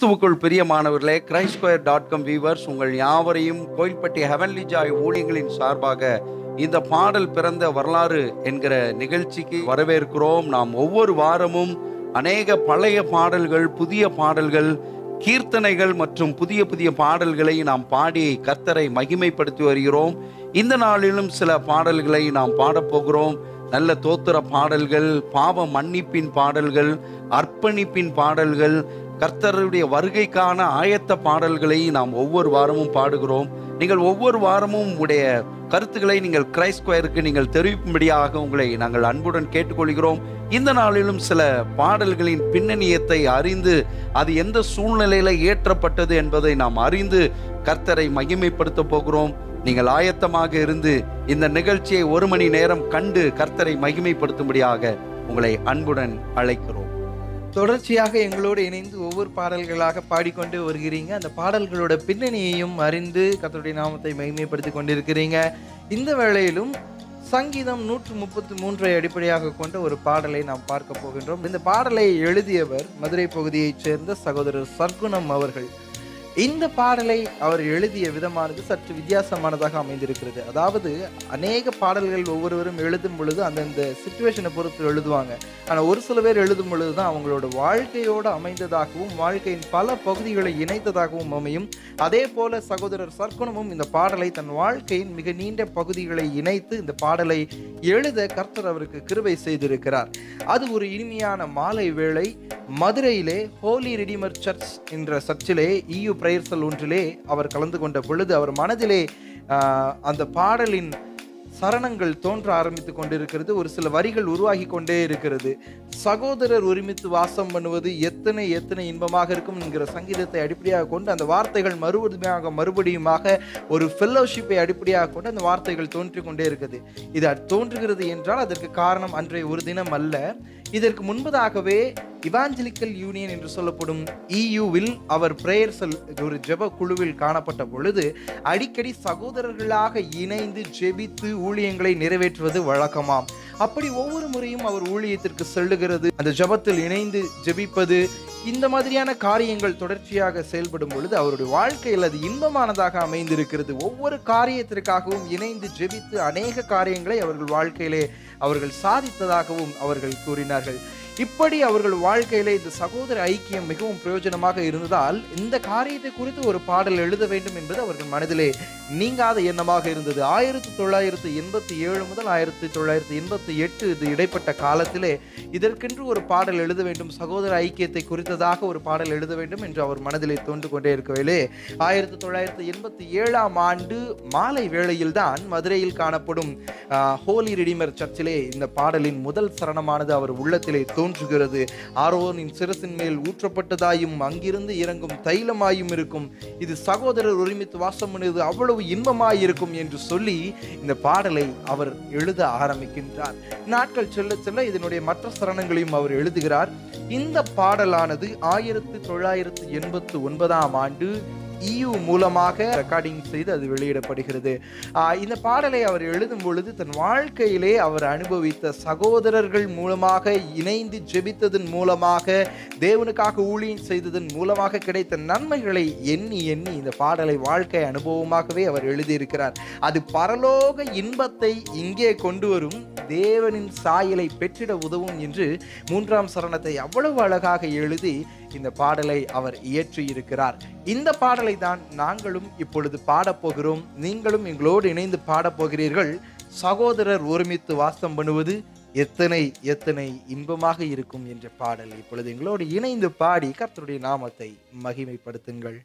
கிறிஸ்துவுக்குள் பிரியமானவர்களே கிரைஸ்கொயர் dot com viewers உங்கள் யாவரையும் கோயில்பட்டி ஹெவன்லி ஜாய் ஊழியங்களின் சார்பாக இந்த பாடல் பிறந்த வரலாறு என்கிற நிகழ்ச்சிக்கு வரவேற்கிறோம் நாம் ஒவ்வொரு வாரமும் அநேக பழைய பாடல்கள் புதிய பாடல்கள் கீர்த்தனைகள் மற்றும் புதிய புதிய பாடல்களை நாம் பாடி கர்த்தரை மகிமைப்படுத்தி வருகிறோம் இந்த நாளிலும் சில பாடல்களை நாம் பாடப்போகிறோம் நல்ல தோத்திர பாடல்கள் பாவ மன்னிப்பின் பாடல்கள் அர்ப்பணிப்பின் பாடல்கள் கர்த்தருடைய வருகைக்கான ஆயத்த பாடல்களை நாம் ஒவ்வொரு வாரமும் பாடுகிறோம் நீங்கள் ஒவ்வொரு வாரமும் உடைய கருத்துக்களை நீங்கள் கிரைஸ்ட் ஸ்கொயருக்கு நீங்கள் தெரிவிக்கும்படியாக உங்களை நாங்கள் அன்புடன் கேட்டுக்கொள்கிறோம் இந்த நாளிலும் சில பாடல்களின் பின்னணியத்தை அறிந்து அது எந்த சூழ்நிலையில ஏற்றப்பட்டது என்பதை நாம் அறிந்து கர்த்தரை மகிமைப்படுத்த போகிறோம் நீங்கள் ஆயத்தமாக இருந்து இந்த நிகழ்ச்சியை ஒரு மணி நேரம் கண்டு கர்த்தரை மகிமைப்படுத்தும்படியாக உங்களை அன்புடன் அழைக்கிறோம் தொடர்ச்சியாக எங்களோடு இணைந்து ஒவ்வொரு பாடல்களாக பாடிக்கொண்டு வருகிறீங்க அந்த பாடல்களோட பின்னணியையும் அறிந்து கர்த்தருடைய நாமத்தை மகிமைப்படுத்தி கொண்டிருக்கிறீங்க இந்த வேளையிலும் சங்கீதம் நூற்று முப்பத்தி மூன்றை அடிப்படையாக கொண்ட ஒரு பாடலை நாம் பார்க்க போகின்றோம் இந்த பாடலை எழுதியவர் மதுரை பகுதியைச் சேர்ந்த சகோதரர் சர்க்குணம் அவர்கள் இந்த பாடலை அவர் எழுதிய விதமானது சற்று வித்தியாசமானதாக அமைந்திருக்கிறது அதாவது அநேக பாடல்கள் ஒவ்வொருவரும் எழுதும் பொழுது அந்தந்த சுச்சுவேஷனை பொறுத்து எழுதுவாங்க ஆனால் ஒரு சில பேர் எழுதும் பொழுது தான் அவங்களோட வாழ்க்கையோடு அமைந்ததாகவும் வாழ்க்கையின் பல பகுதிகளை இணைத்ததாகவும் அமையும் அதே போல சகோதரர் சர்க்குணமும் இந்த பாடலை தன் வாழ்க்கையின் மிக நீண்ட பகுதிகளை இணைத்து இந்த பாடலை எழுத கர்த்தர் அவருக்கு கிருபை செய்திருக்கிறார் அது ஒரு இனிமையான மாலை வேளை மதுரையிலே ஹோலி ரிடிமர் சர்ச் என்ற சர்ச்சிலே இயு பிரயர்சல் ஒன்றிலே அவர் கலந்து கொண்ட பொழுது அவர் மனதிலே ஆஹ், அந்த பாடலின் சரணங்கள் தோன்ற ஆரம்பித்து கொண்டிருக்கிறது ஒரு சில வரிகள் உருவாகி கொண்டே இருக்கிறது சகோதரர் ஒருமித்து வாசம் பண்ணுவது எத்தனை எத்தனை இன்பமாக இருக்கும் என்கிற சங்கீதத்தை அடிப்படையாக கொண்டு அந்த வார்த்தைகள் மறுபடியுமாக மறுபடியுமாக ஒரு ஃபெல்லோஷிப்பை அடிப்படையாக கொண்டு அந்த வார்த்தைகள் தோன்றிக் கொண்டே இருக்குது இது தோன்றுகிறது என்றால் அதற்கு காரணம் அன்றைய ஒரு தினம் அல்ல இதற்கு முன்பதாகவே இவாஞ்சலிக்கல் யூனியன் என்று சொல்லப்படும் இயூவில் அவர் பிரேயர் செல் ஒரு ஜெப குழுவில் காணப்பட்ட பொழுது அடிக்கடி சகோதரர்களாக இணைந்து ஜெபித்து ஊழியங்களை நிறைவேற்றுவது வழக்கமாம் அப்படி ஒவ்வொரு முறையும் அவர் ஊழியத்திற்கு செல்லுகிறது அந்த ஜெபத்தில் இணைந்து ஜெபிப்பது இந்த மாதிரியான காரியங்கள் தொடர்ச்சியாக செயல்படும் பொழுது அவருடைய வாழ்க்கையில் அது இன்பமானதாக அமைந்திருக்கிறது ஒவ்வொரு காரியத்திற்காகவும் இணைந்து ஜெபித்து அநேக காரியங்களை அவர்கள் வாழ்க்கையிலே அவர்கள் சாதித்ததாகவும் அவர்கள் கூறினார்கள் இப்படி அவர்கள் வாழ்க்கையிலே இந்த சகோதர ஐக்கியம் மிகவும் பிரயோஜனமாக இருந்ததால் இந்த காரியத்தை குறித்து ஒரு பாடல் எழுத வேண்டும் என்பது அவர்கள் மனதிலே நீங்காத எண்ணமாக இருந்தது ஆயிரத்தி தொள்ளாயிரத்தி எண்பத்தி ஏழு முதல் ஆயிரத்தி தொள்ளாயிரத்தி எண்பத்தி எட்டு இது இடைப்பட்ட காலத்திலே இதற்கென்று ஒரு பாடல் எழுத வேண்டும் சகோதர ஐக்கியத்தை குறித்ததாக ஒரு பாடல் எழுத வேண்டும் என்று அவர் மனதிலே தோன்று கொண்டே இருக்கவில்லை ஆயிரத்தி தொள்ளாயிரத்தி எண்பத்தி ஏழாம் ஆண்டு மாலை வேளையில் தான் மதுரையில் காணப்படும் ஆஹ், ஹோலி ரிடிமர் சர்ச்சிலே இந்த பாடலின் முதல் சரணமானது அவர் உள்ளத்திலே தோன்றுகிறது ஆரோனின் சிரசின் மேல் ஊற்றப்பட்டதாயும் அங்கிருந்து இறங்கும் தைலமாயும் இருக்கும் இது சகோதரர் ஒருமித்து வாசம் பண்ணுவது அவ்வளவு இன்பமாயிருக்கும் என்று சொல்லி இந்த பாடலை அவர் எழுத ஆரம்பிக்கின்றார் நாட்கள் செல்ல செல்ல இதனுடைய மற்ற சரணங்களையும் அவர் எழுதுகிறார் இந்த பாடலானது ஆயிரத்தி தொள்ளாயிரத்தி எண்பத்தி ஒன்பதாம் ஆண்டு இயு மூலமாக ரெக்கார்டிங் செய்து அது வெளியிடப்படுகிறது ஆஹ் இந்த பாடலை அவர் எழுதும் பொழுது தன் வாழ்க்கையிலே அவர் அனுபவித்த சகோதரர்கள் மூலமாக இணைந்து ஜெபித்ததன் மூலமாக தேவனுக்காக ஊழியம் செய்ததன் மூலமாக கிடைத்த நன்மைகளை எண்ணி எண்ணி இந்த பாடலை வாழ்க்கை அனுபவமாகவே அவர் எழுதியிருக்கிறார் அது பரலோக இன்பத்தை இங்கே கொண்டு வரும் தேவனின் சாயலை பெற்றிட உதவும் என்று மூன்றாம் சரணத்தை அவ்வளவு அழகாக எழுதி இந்த பாடலை அவர் இயற்றியிருக்கிறார் இந்த பாடலை தான் நாங்களும் இப்பொழுது பாடப்போகிறோம் நீங்களும் எங்களோடு இணைந்து பாடப்போகிறீர்கள் சகோதரர் ஒருமித்து வாசம் பண்ணுவது எத்தனை எத்தனை இன்பமாக இருக்கும் என்ற பாடல் இப்பொழுது எங்களோடு இணைந்து பாடி கர்த்தருடைய நாமத்தை மகிமைப்படுத்துங்கள்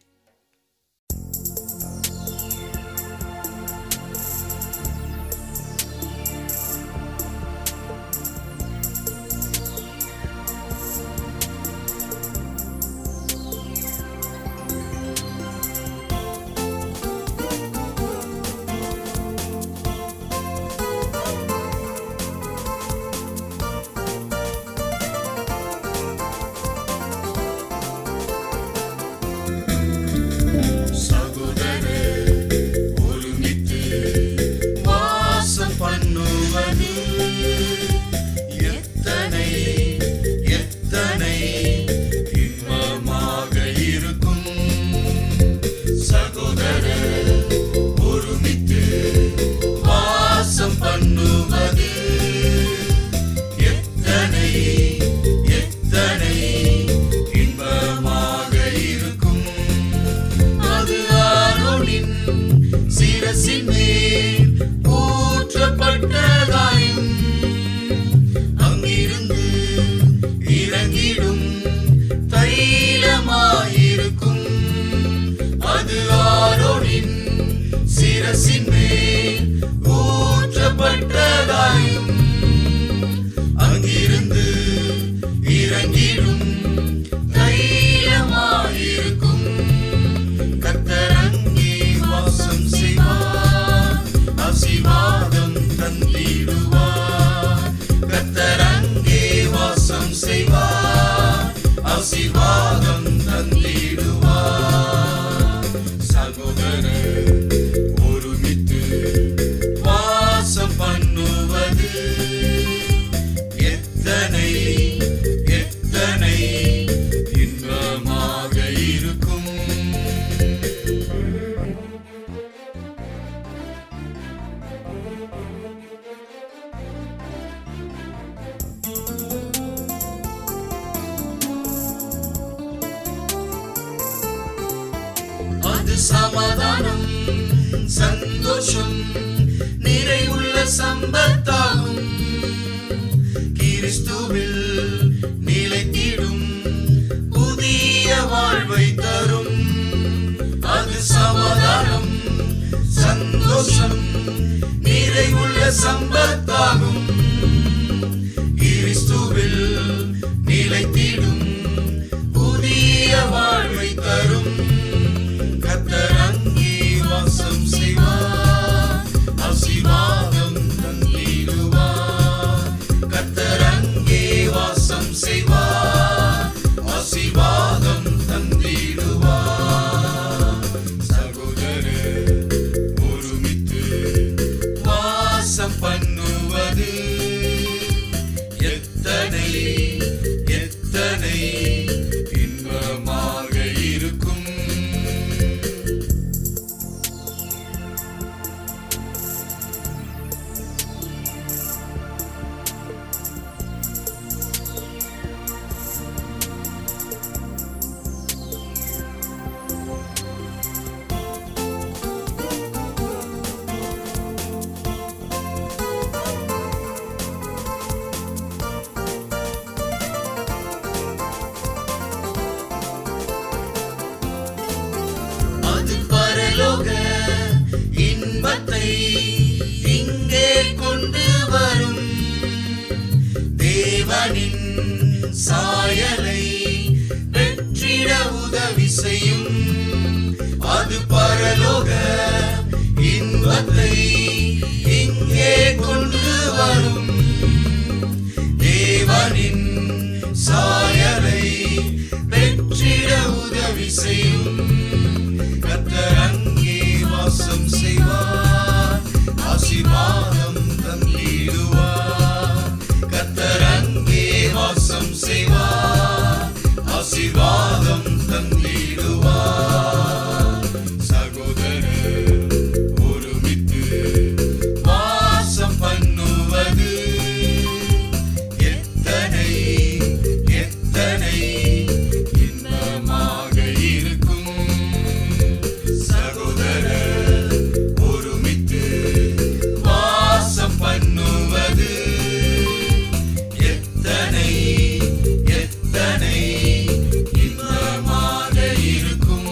எத்தனை அது சமாதானம் சந்தோஷம் நிறைவுள்ள சம்பத்தாகும் கிறிஸ்துவில் நிலைத்திடும் புதிய வாழ்வை தரும் அது சமாதானம் சந்தோஷம் நிறைவுள்ள சம்பத்தாகும் கிறிஸ்துவில் நிலைத்திடும் புதிய வாழ்வை தரும் கத்தர் அங்கே வாசம் செய்வார் ஆசீர்வாதம் தந்திடுவார் கத்தர் அங்கே வாசம் செய்வார் ஆசீர்வாதம் தந்திடுவார் சகோதரர் ஒருமித்து வாசம் பண்ணுவது எத்தனை எத்தனை இன்பமாக இருக்கும் அது பரலோக இன்பத்தை இங்கே கொண்டு வரும் தேவனின் சாயலை பெற்றிட உதவி செய்யும் அது பரலோக இன்பத்தை இங்கே கொண்டு வரும் தேவனின் சாயலை பெற்றிட உதவி செய்யும் கத்தர் அங்கே வாசம் செய்வார் ஆசீர்வாதம் தந்திடுவார் கத்தர் அங்கே வாசம் செய்வார் ஆசீர்வாதம் தந்திடுவார் சகோதரர் ஒருமித்து வாசம் பண்ணுவது எத்தனை எத்தனை இன்பமாக இருக்கும் சகோதரர் ஒருமித்து வாசம் பண்ணுவது எத்தனை எத்தனை இன்பமாக இருக்கும்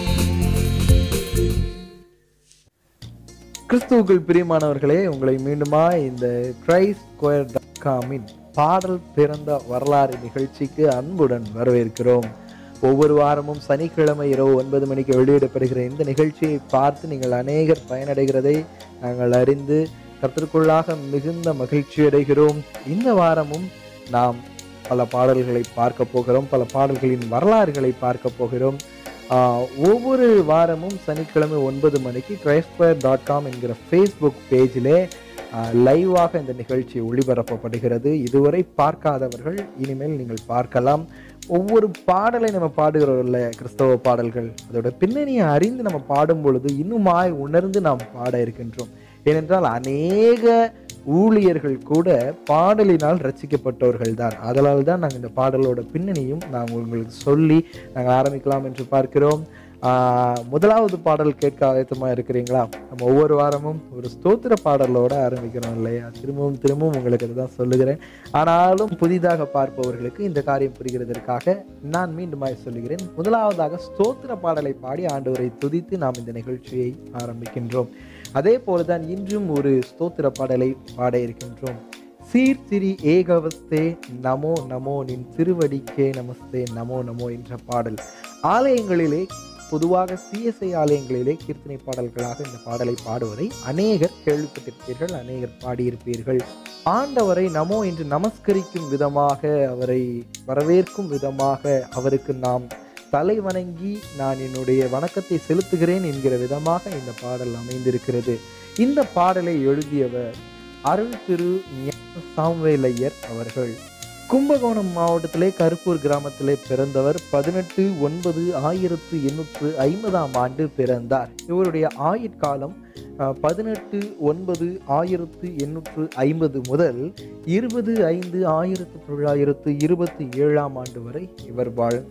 கிறிஸ்துவுக்குள் பிரியமானவர்களே உங்களை மீண்டுமா இந்த கிரைஸ்ட் ஸ்கொயர் டாட் காமின் பாடல் பிறந்த வரலாறு நிகழ்ச்சிக்கு அன்புடன் வரவேற்கிறோம் ஒவ்வொரு வாரமும் சனிக்கிழமை இரவு ஒன்பது மணிக்கு வெளியிடப்படுகிற இந்த நிகழ்ச்சியை பார்த்து நீங்கள் அநேகர் பயனடைகிறதை நாங்கள் அறிந்து கர்த்தருக்குள்ளாக மிகுந்த மகிழ்ச்சி அடைகிறோம் இந்த வாரமும் நாம் பல பாடல்களை பார்க்க போகிறோம் பல பாடல்களின் வரலாறுகளை பார்க்க போகிறோம் ஆஹ் ஒவ்வொரு வாரமும் சனிக்கிழமை ஒன்பது மணிக்கு கிரைஸ்பயர் டாட் காம் என்கிற ஃபேஸ்புக் பேஜிலே லைவாக இந்த நிகழ்ச்சி ஒளிபரப்பப்படுகிறது இதுவரை பார்க்காதவர்கள் இனிமேல் நீங்கள் பார்க்கலாம் ஒவ்வொரு பாடலை நம்ம பாடுகிறோம் இல்லை கிறிஸ்தவ பாடல்கள் அதோட பின்னணியை அறிந்து நம்ம பாடும் பொழுது இன்னுமாய் உணர்ந்து நாம் பாட இருக்கின்றோம் ஏனென்றால் அநேக ஊழியர்கள் கூட பாடலினால் ரட்சிக்கப்பட்டவர்கள் தான் அதனால் தான் நாங்கள் இந்த பாடலோட பின்னணியும் நாங்கள் உங்களுக்கு சொல்லி நாங்கள் ஆரம்பிக்கலாம் என்று பார்க்கிறோம் ஆஹ் முதலாவது பாடல் கேட்க ஆயத்தமாக இருக்கிறீங்களா நம்ம ஒவ்வொரு வாரமும் ஒரு ஸ்தோத்திர பாடலோட ஆரம்பிக்கிறோம் இல்லையா திரும்பவும் திரும்பவும் உங்களுக்கு அதுதான் சொல்லுகிறேன் ஆனாலும் புதிதாக பார்ப்பவர்களுக்கு இந்த காரியம் புரிகிறதற்காக நான் மீண்டுமாய் சொல்லுகிறேன் முதலாவதாக ஸ்தோத்திர பாடலை பாடி ஆண்டவரை துதித்து நாம் இந்த நிகழ்ச்சியை ஆரம்பிக்கின்றோம் அதே போலதான் இன்றும் ஒரு ஸ்தோத்திர பாடலை பாட இருக்கின்றோம் சீர்திரி ஏகவஸ்தே நமோ நமோ நின் திருவடிக்கே நமஸ்தே நமோ நமோ என்ற பாடல் ஆலயங்களிலே பொதுவாக சிஎஸ்ஐ ஆலயங்களிலே கீர்த்தனை பாடல்களாக இந்த பாடலை பாடுவதை அநேகர் கேள்விப்பட்டிருப்பீர்கள் அநேகர் பாடியிருப்பீர்கள் ஆண்டவரை நமோ என்று நமஸ்கரிக்கும் விதமாக அவரை வரவேற்கும் விதமாக அவருக்கு நாம் தலை வணங்கி நான் என்னுடைய வணக்கத்தை செலுத்துகிறேன் என்கிற விதமாக இந்த பாடல் அமைந்திருக்கிறது இந்த பாடலை எழுதியவர் அருள் திரு ஞான சாம்வேலையர் அவர்கள் கும்பகோணம் மாவட்டத்திலே கருப்பூர் கிராமத்திலே பிறந்தவர் பதினெட்டு ஒன்பது ஆயிரத்து எண்ணூற்று ஐம்பதாம் ஆண்டு பிறந்தார் இவருடைய ஆயுட்காலம் அஹ், பதினெட்டு ஒன்பது ஆயிரத்து எண்ணூற்று ஐம்பது முதல் இருபது ஐந்து ஆயிரத்து தொள்ளாயிரத்து இருபத்தி ஏழாம் ஆண்டு வரை இவர் வாழ்ந்தார்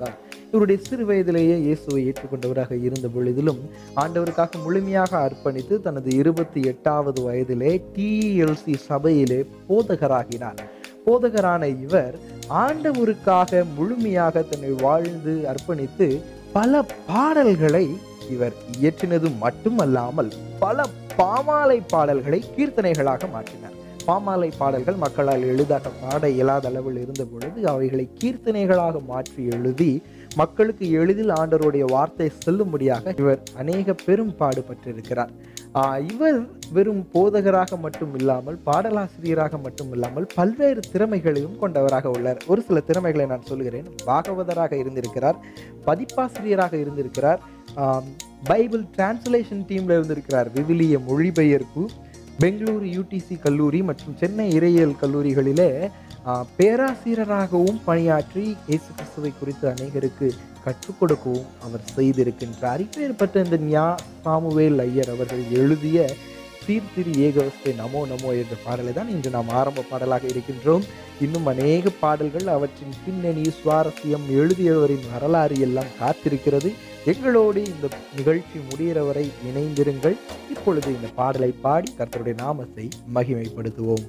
இவருடைய சிறு வயதிலேயே இயேசுவை ஏற்றுக்கொண்டவராக இருந்த பொழுதிலும் ஆண்டவருக்காக முழுமையாக அர்ப்பணித்து தனது இருபத்தி எட்டாவது வயதிலே டிஎல்சி சபையிலே போதகராகினார் போதகரான இவர் ஆண்டவருக்காக முழுமையாக தன்னை வாழ்ந்து அர்ப்பணித்து பல பாடல்களை இவர் இயற்றினது மட்டுமல்லாமல் பல பாமாலை பாடல்களை கீர்த்தனைகளாக மாற்றினார் பாமாலை பாடல்கள் மக்களால் எளிதாக பாட இயலாத அளவில் இருந்த பொழுது அவைகளை கீர்த்தனைகளாக மாற்றி எழுதி மக்களுக்கு எளிதில் ஆண்டவருடைய வார்த்தை செல்லும்படியாக இவர் அநேக பெரும் பாடுபட்டிருக்கிறார் ஆஹ் இவர் வெறும் போதகராக மட்டும் இல்லாமல் பாடலாசிரியராக மட்டும் இல்லாமல் பல்வேறு திறமைகளையும் கொண்டவராக உள்ளார் ஒரு சில திறமைகளை நான் சொல்கிறேன் பாகவதராக இருந்திருக்கிறார் பதிப்பாசிரியராக இருந்திருக்கிறார் ஆம், பைபிள் டிரான்ஸ்லேஷன் டீம்ல இருந்திருக்கிறார் விவிலிய மொழிபெயர்ப்பு பெங்களூரு யூடிசி கல்லூரி மற்றும் சென்னை இறையியல் கல்லூரிகளிலே ஆ, பேராசிரியராகவும் பணியாற்றி இயேசு கிறிஸ்துவை குறித்து அநேகருக்கு கற்றுக் கொடுக்கவும் அவர் செய்திருக்கின்றார் இப்பேற்பட்ட இந்த ஞா சாமுவேல் ஐயர் அவர்கள் எழுதிய சீர்திரி ஏகவஸ்தை நமோ நமோ என்ற பாடலை தான் இன்று நாம் ஆரம்ப பாடலாக இருக்கின்றோம் இன்னும் அநேக பாடல்கள் அவற்றின் பின்னணி சுவாரஸ்யம் எழுதியவரின் வரலாறு எல்லாம் காத்திருக்கிறது எங்களோடு இந்த நிகழ்ச்சி முடிகிற வரை இணைந்திருங்கள் இப்பொழுது இந்த பாடலை பாடி கர்த்தருடைய நாமத்தை மகிமைப்படுத்துவோம்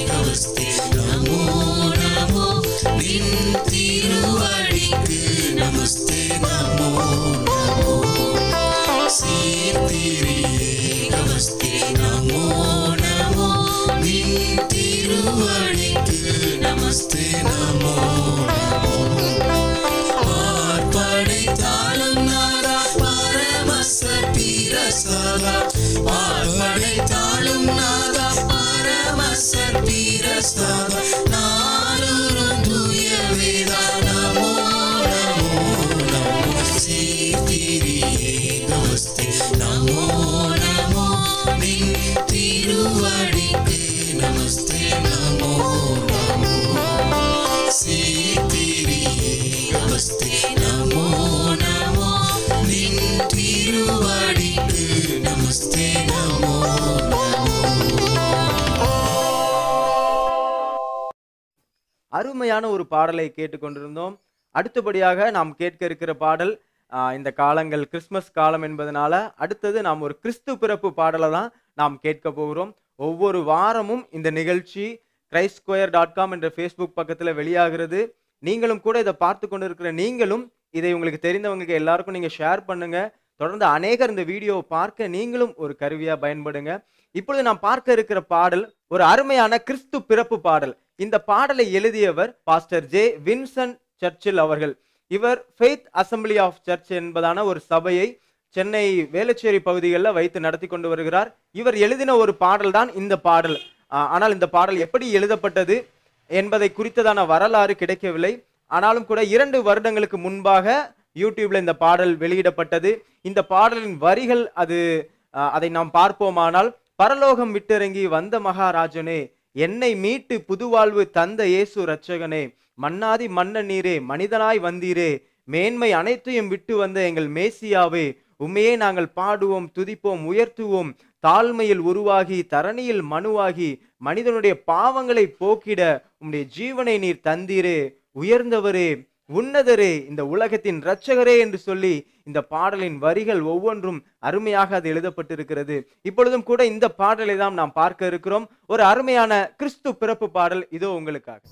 நமஸ்தே நமோ நமோ நின் திருவடிக்கு நமஸ்தே நமோ நமோ சீர்திரியே நமஸ்தே நமோ நமோ நின் திருவடிக்கு நமஸ்தே நமோ நமோ பார்ப்படைத்தாலும் நாதா பரமசத்தீர சதா பார்ப்படைத்தாலும் நாதா பரமசத்தீர சதா நாளும் தூய வேதா நமோ நமோ நமோ சீர்திரியே நமஸ்தே நமோ நமோ நின் திருவடிக்கு நமஸ்தே நமோ நமோ சீர்திரியே நமஸ்தே நமோ நமோ நின் திருவடிக்கு நமஸ்தே நமோ அருமையான ஒரு பாடலை கேட்டுக்கொண்டிருந்தோம் அடுத்தபடியாக நாம் கேட்க இருக்கிற பாடல் ஆஹ், இந்த காலங்கள் கிறிஸ்மஸ் காலம் என்பதனால அடுத்தது நாம் ஒரு கிறிஸ்து பிறப்பு பாடலை தான் நாம் கேட்க போகிறோம் ஒவ்வொரு வாரமும் இந்த நிகழ்ச்சி கிரைஸ்ட் ஸ்கொயர் டாட் காம் என்ற ஃபேஸ்புக் பக்கத்தில் வெளியாகிறது நீங்களும் கூட இதை பார்த்து கொண்டிருக்கிற நீங்களும் இதை உங்களுக்கு தெரிந்தவங்களுக்கு எல்லாருக்கும் நீங்கள் ஷேர் பண்ணுங்க தொடர்ந்து அநேகர் இந்த வீடியோவை பார்க்க நீங்களும் ஒரு கருவியாக பயன்படுங்க இப்பொழுது நாம் பார்க்க இருக்கிற பாடல் ஒரு அருமையான கிறிஸ்து பிறப்பு பாடல் இந்த பாடலை எழுதியவர் பாஸ்டர் ஜே வின்சென்ட் சர்ச்சில் அவர்கள் இவர் ஃபெய்த் அசம்பிளி ஆஃப் சர்ச் என்பதான ஒரு சபையை சென்னை வேளச்சேரி பகுதிகளில் வைத்து நடத்தி கொண்டு வருகிறார் இவர் எழுதின ஒரு பாடல் தான் இந்த பாடல் ஆஹ் ஆனால் இந்த பாடல் எப்படி எழுதப்பட்டது என்பதை குறித்ததான வரலாறு கிடைக்கவில்லை ஆனாலும் கூட இரண்டு வருடங்களுக்கு முன்பாக யூடியூப்ல இந்த பாடல் வெளியிடப்பட்டது இந்த பாடலின் வரிகள் அது ஆஹ் அதை நாம் பார்ப்போமானால் பரலோகம் விட்டிறங்கி வந்த மகாராஜனே என்னை மீட்டு புதுவாழ்வு தந்த இயேசு இரட்சகனே மன்னாதி மன்ன நீரே மனிதனாய் வந்தீரே மேன்மை அனைத்தையும் விட்டு வந்த எங்கள் மேசியாவே உண்மையே நாங்கள் பாடுவோம் துதிப்போம் உயர்த்துவோம் தாழ்மையில் உருவாகி தரணியில் மனுவாகி மனிதனுடைய பாவங்களை போக்கிட உம்முடைய ஜீவனை நீர் தந்தீரே உயர்ந்தவரே உன்னதரே இந்த உலகத்தின் இரட்சகரே என்று சொல்லி இந்த பாடலின் வரிகள் ஒவ்வொன்றும் அருமையாக அது எழுதப்பட்டிருக்கிறது இப்பொழுதும் கூட இந்த பாடலை தான் நாம் பார்க்க இருக்கிறோம் ஒரு அருமையான கிறிஸ்து பிறப்பு பாடல் இதோ உங்களுக்காக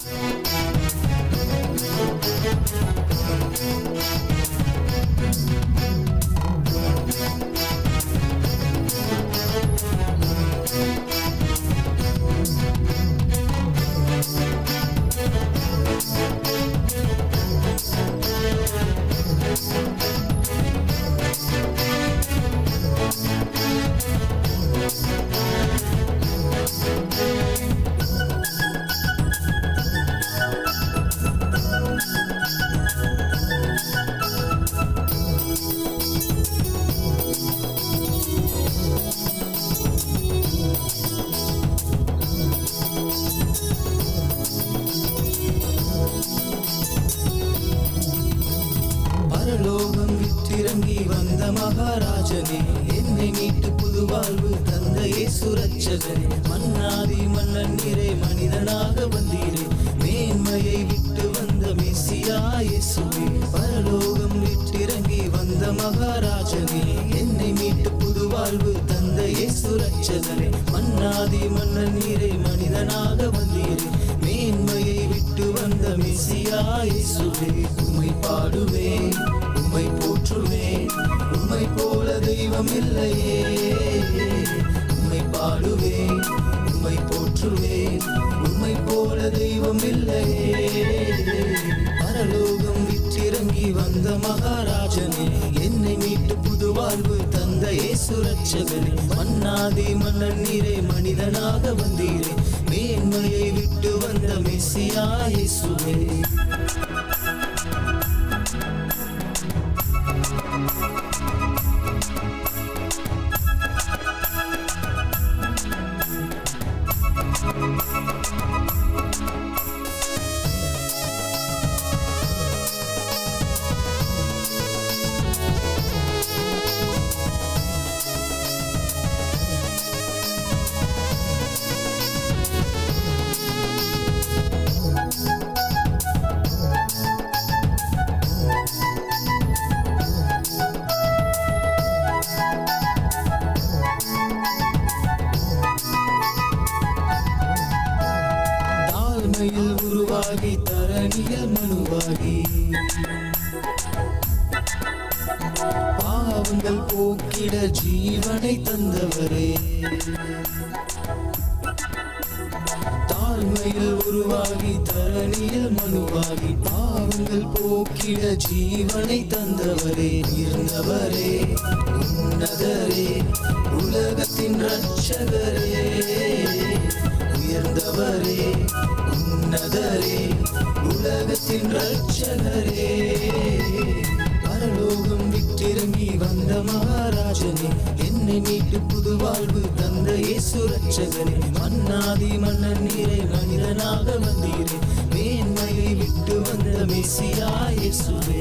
பரலோகம் விட்டிறங்கி வந்த மகாராஜனே என்னை மீட்டு புது வாழ்வு தந்த இயேசு ரட்சகனே மன்னாதி மன்னன் நீரே மனிதனாக வந்தீரே மேன்மையை விட்டு வந்த மெஸ்ஸியா இயேசுவே பரலோகம் விட்டிறங்கி வந்த மகாராஜனே என்னை மீட்டு புது வாழ்வு தந்த இயேசு ரட்சகனே மன்னாதி மன்னன் நீரே மனிதனாக வந்தீரே மேன்மையை விட்டு வந்த மெஸ்ஸியா இயேசுவே உம்மை பாடுவேன் உம்மை போற்றுவேன் உம்மை போல தெய்வம் இல்லையே உம்மை பாடுவேன் உம்மை போற்றுவேன் உம்மை போல தெய்வம் இல்லையே பரலோகம் விற்றிறங்கி வந்த மகாராஜனே என்னை மீட்டு புது வாழ்வு தந்த இயேசு ரட்சகனே மன்னாதி மன்னன் நீரே மனிதனாக வந்தீரே மேன்மையை விட்டு வந்த மெஸ்ஸியா இயேசுவே தாழ்மையில் உருவாகி தரணியில் மனுவாகி பாவங்கள் போக்கிட ஜீவனை தந்தவரே தாழ்மையில் உருவாகி தரணியில் மனுவாகி பாவங்கள் போக்கிட ஜீவனை தந்தவரே இருந்தவரே உன்னதரே உலகத்தின் ரட்சகரே உயர்ந்தவரே உன்னதரே உலகத்தின் ரட்சகரே பரலோகம் விட்டிறங்கி வந்த மகாராஜனே என்னை மீட்டு புது வாழ்வு தந்த இயேசு ரட்சகனே மன்னாதி மன்னன் நீரை மனிதனாக வந்தீரே மேன்மையை விட்டு வந்த மெசியா இயேசுவே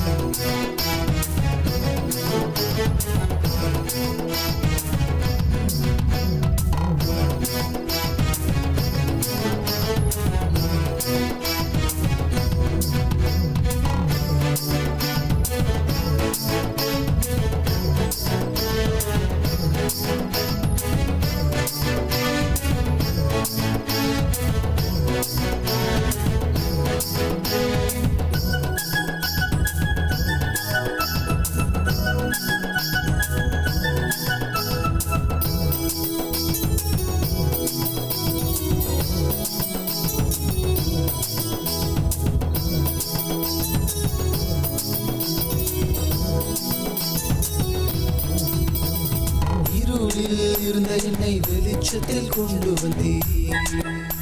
இருளில் இருந்த என்னை வெளிச்சத்தில் கொண்டு வந்தீர்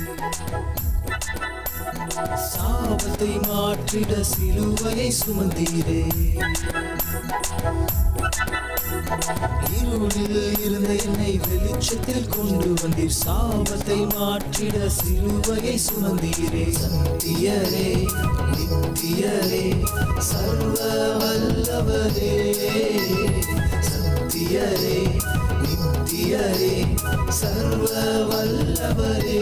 சாபத்தை மாற்றிட சிலுவையை சுமந்தீரே இருளில் இருந்த என்னை வெளிச்சத்தில் கொண்டு வந்தீர் சாபத்தை மாற்றிட சிலுவையை சுமந்தீரே சத்தியரே நித்தியரே சர்வ வல்லவரே சத்தியரே நித்தியரே சர்வ வல்லவரே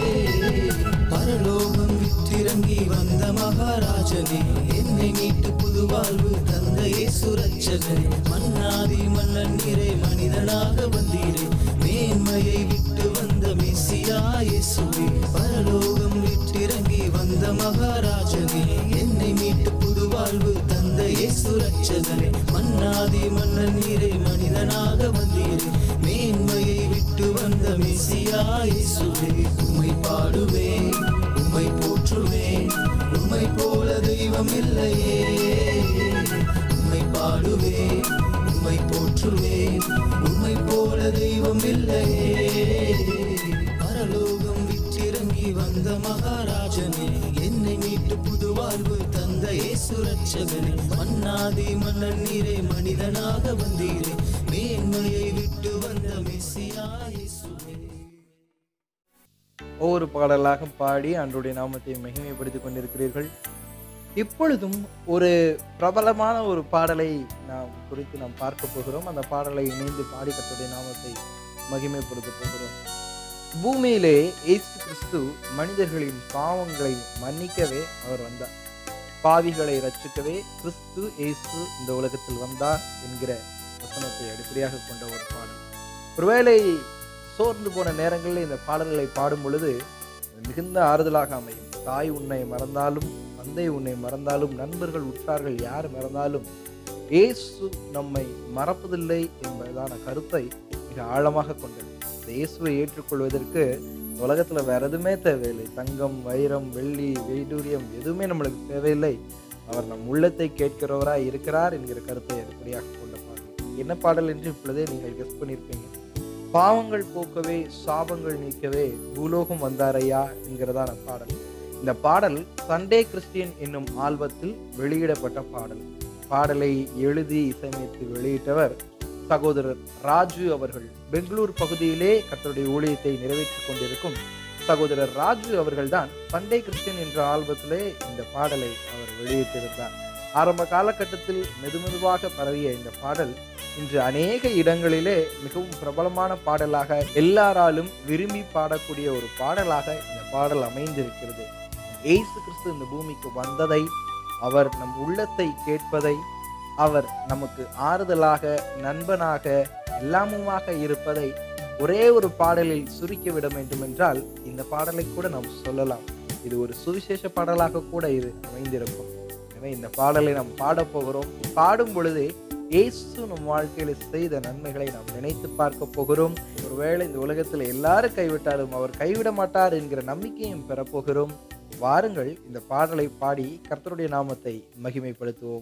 பரலோகம் விட்டிறங்கி வந்த மகாராஜனே என்னை மீட்டு புது வாழ்வு தந்த இயேசு ரட்சகனே மன்னாதி மன்னன் நீரே மனிதனாக வந்தீரே மேன்மையை விட்டு வந்த மெசியா இயேசுவே பரலோகம் விட்டிறங்கி வந்த மகாராஜனே என்னை மீட்டு புது வாழ்வு தந்த இயேசு ரட்சகனே மன்னாதி மன்னன் நீரே மனிதனாக வந்தீரே மேன்மையை விட்டு வந்த மெசியா இயேசுவே உம்மை பாடுவேன் உம்மை போற்றுவேன் உம்மை போல தெய்வம் இல்லையே உம்மை பாடுவேன் உம்மை போற்றுவேன் உம்மை போல தெய்வம் இல்லையே பரலோகம் விற்றிறங்கி வந்த மகாராஜனே என்னை மீட்டு புது வாழ்வு தந்த இயேசு ரட்சகனே மன்னாதி மன்னன் நீரே மனிதனாக வந்தீரே மேன்மையை விட்டு வந்த மெஸ்ஸியா இயேசுவே ஒவ்வொரு பாடலாக பாடி அன்றைய நாமத்தை மகிமைப்படுத்திக் கொண்டிருக்கிறீர்கள் இப்பொழுதும் ஒரு பிரபலமான ஒரு பாடலை நாம் குறித்து நாம் பார்க்க போகிறோம் அந்த பாடலை இணைந்து பாடி கர்த்தருடைய நாமத்தை மகிமைப்படுத்த போகிறோம் பூமியிலே இயேசு கிறிஸ்து மனிதர்களின் பாவங்களை மன்னிக்கவே அவர் வந்தார் பாவிகளை ரட்சிக்கவே கிறிஸ்து இயேசு இந்த உலகத்தில் வந்தார் என்கிற வசனத்தை அடிப்படையாக கொண்ட ஒரு பாடல் ஒருவேளை சோர்ந்து போன நேரங்களில் இந்த பாடல்களை பாடும் பொழுது மிகுந்த ஆறுதலாக அமையும் தாய் உன்னை மறந்தாலும் தந்தை உன்னை மறந்தாலும் நண்பர்கள் உற்றார்கள் யார் மறந்தாலும் இயேசு நம்மை மறப்பதில்லை என்பதான கருத்தை மிக ஆழமாக கொண்டது இந்த இயேசுவை ஏற்றுக்கொள்வதற்கு இந்த உலகத்துல வேற எதுவுமே தேவையில்லை தங்கம் வைரம் வெள்ளி வைடூரியம் எதுவுமே நம்மளுக்கு தேவையில்லை அவர் நம் உள்ளத்தை கேட்கிறவராய் இருக்கிறார் என்கிற கருத்தை அடிப்படையாக கொண்ட பாடல் என்ன பாடல் என்று இப்பொழுதே நீங்கள் கெஸ் பண்ணியிருப்பீங்க பாவங்கள் போக்கவே சாபங்கள் நீக்கவே பூலோகம் வந்தாரையா என்கிறதான பாடல் இந்த பாடல் சண்டே கிறிஸ்டியன் என்னும் ஆல்பத்தில் வெளியிடப்பட்ட பாடல் பாடலை எழுதி இசையமைத்து வெளியிட்டவர் சகோதரர் ராஜு அவர்கள் பெங்களூர் பகுதியிலே கர்த்தருடைய ஊழியத்தை நிறைவேற்றிக் கொண்டிருக்கும் சகோதரர் ராஜு அவர்கள்தான் சண்டே கிறிஸ்டியன் என்ற ஆல்பத்திலே இந்த பாடலை அவர் வெளியிட்டிருந்தார் ஆரம்ப காலகட்டத்தில் மெதுமெதுவாக பரவிய இந்த பாடல் இன்று அநேக இடங்களிலே மிகவும் பிரபலமான பாடலாக எல்லாராலும் விரும்பி பாடக்கூடிய ஒரு பாடலாக இந்த பாடல் அமைந்திருக்கிறது இயேசு கிறிஸ்து இந்த பூமிக்கு வந்ததை அவர் நம் உள்ளத்தை கேட்பதை அவர் நமக்கு ஆறுதலாக நண்பனாக எல்லாமுமாக இருப்பதை ஒரே ஒரு பாடலில் சுருக்கிவிட வேண்டும் என்றால் இந்த பாடலை கூட நாம் சொல்லலாம் இது ஒரு சுவிசேஷ பாடலாக கூட இது அமைந்திருக்கும் எனவே இந்த பாடலை நாம் பாடப் போகிறோம் பாடும் பொழுது இயேசு நம் வாழ்க்கையில செய்த நன்மைகளை நாம் நினைத்து பார்க்க போகிறோம் ஒருவேளை இந்த உலகத்தில் எல்லாரும் கைவிட்டாலும் அவர் கைவிட மாட்டார் என்கிற நம்பிக்கையும் பெறப்போகிறோம் வாருங்கள் இந்த பாடலை பாடி கர்த்தருடைய நாமத்தை மகிமைப்படுத்துவோம்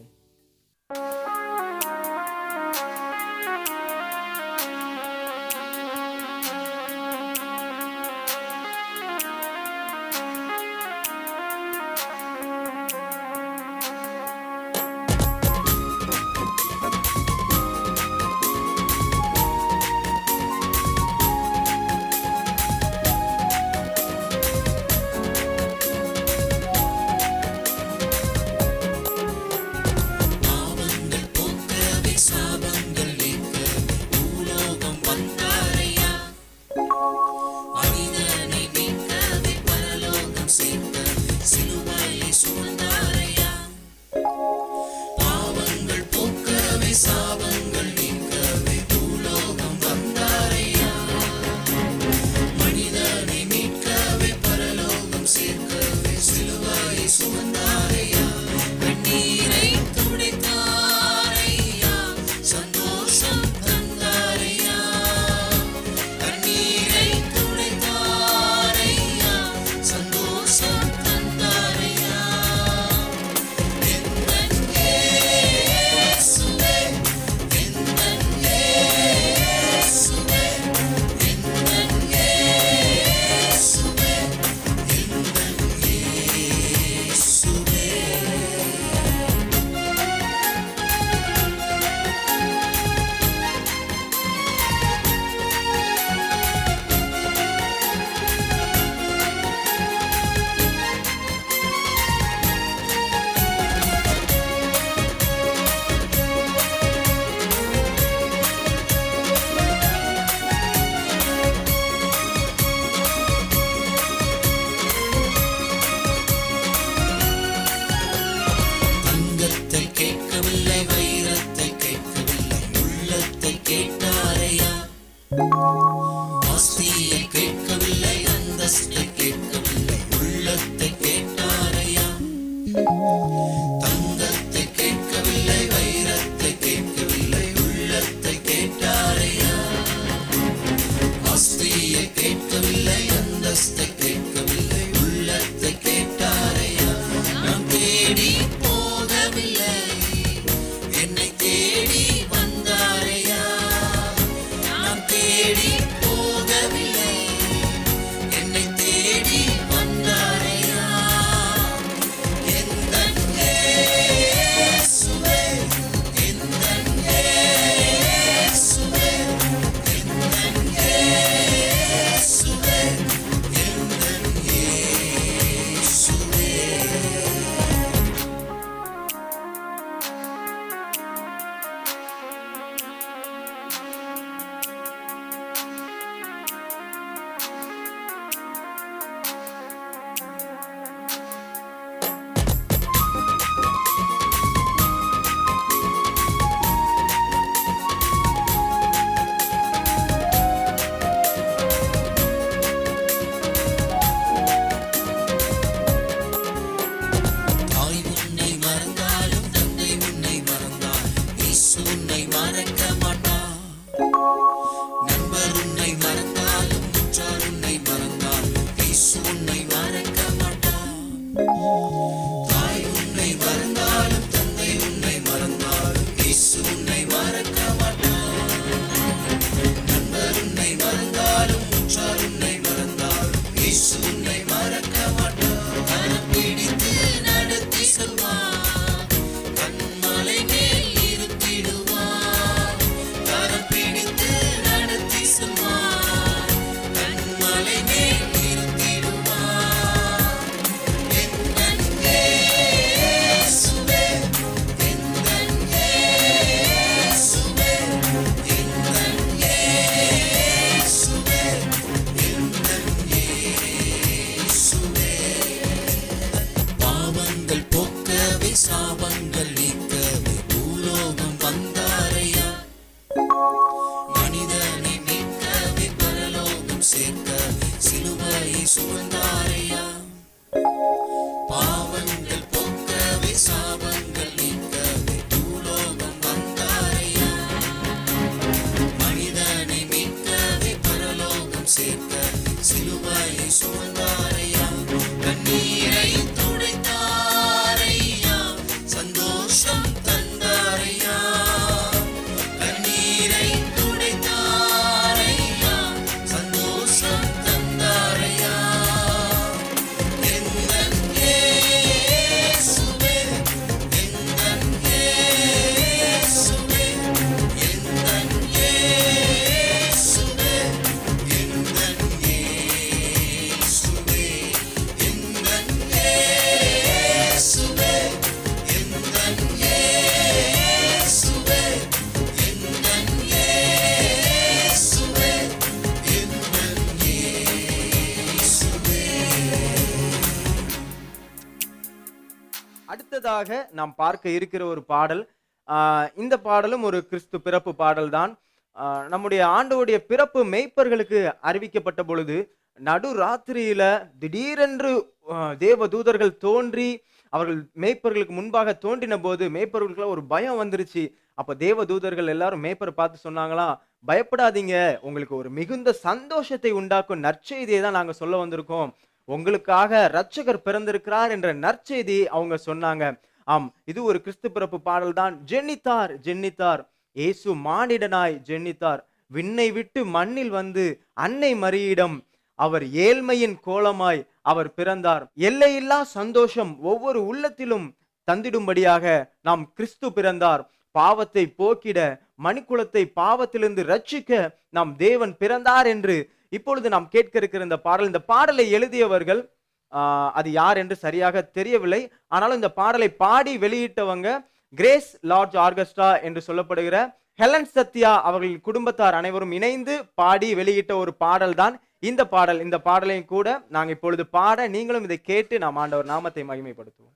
அடுத்ததாக நாம் பார்க்க இருக்கிற ஒரு பாடல் ஆஹ் இந்த பாடலும் ஒரு கிறிஸ்து பிறப்பு பாடல் தான் நம்முடைய ஆண்டவருடைய பிறப்பு மெய்ப்பர்களுக்கு அறிவிக்கப்பட்ட பொழுது நடு ராத்திரியில திடீரென்று ஆஹ் தேவ தூதர்கள் தோன்றி அவர்கள் மேய்ப்பர்களுக்கு முன்பாக தோன்றின போது மேய்ப்பர்களுக்குலாம் ஒரு பயம் வந்துருச்சு அப்ப தேவ தூதர்கள் எல்லாரும் மேய்ப்பரை பார்த்து சொன்னாங்களாம் பயப்படாதீங்க உங்களுக்கு ஒரு மிகுந்த சந்தோஷத்தை உண்டாக்கும் நற்செய்தியை தான் நாங்க சொல்ல வந்திருக்கோம் உங்களுக்காக ரட்சகர் பிறந்திருக்கிறார் என்ற நற்செய்தி அவங்க சொன்னாங்க ஆம் இது ஒரு கிறிஸ்து பிறப்பு பாடல் தான் ஜென்னித்தார் ஜென்னித்தார் இயேசு மானிடனாய் ஜென்னித்தார் விண்ணை விட்டு மண்ணில் வந்து அன்னை மரியிடம் அவர் ஏழ்மையின் கோலமாய் அவர் பிறந்தார் எல்லையில்லா சந்தோஷம் ஒவ்வொரு உள்ளத்திலும் தந்திடும்படியாக நாம் கிறிஸ்து பிறந்தார் பாவத்தை போக்கிட மணிக்குலத்தை பாவத்திலிருந்து ரட்சிக்க நாம் தேவன் பிறந்தார் என்று இப்பொழுது நாம் கேட்க இருக்கிற இந்த பாடல் இந்த பாடலை எழுதியவர்கள் ஆஹ், அது யார் என்று சரியாக தெரியவில்லை ஆனாலும் இந்த பாடலை பாடி வெளியிட்டவங்க கிரேஸ் லார்ஜ் ஆர்கெஸ்ட்ரா என்று சொல்லப்படுகிற ஹெலன் சத்யா அவர்களின் குடும்பத்தார் அனைவரும் இணைந்து பாடி வெளியிட்ட ஒரு பாடல் தான் இந்த பாடல் இந்த பாடலையும் கூட நாங்க இப்பொழுது பாட நீங்களும் இதை கேட்டு நாம் ஆண்டவர் நாமத்தை மகிமைப்படுத்துவோம்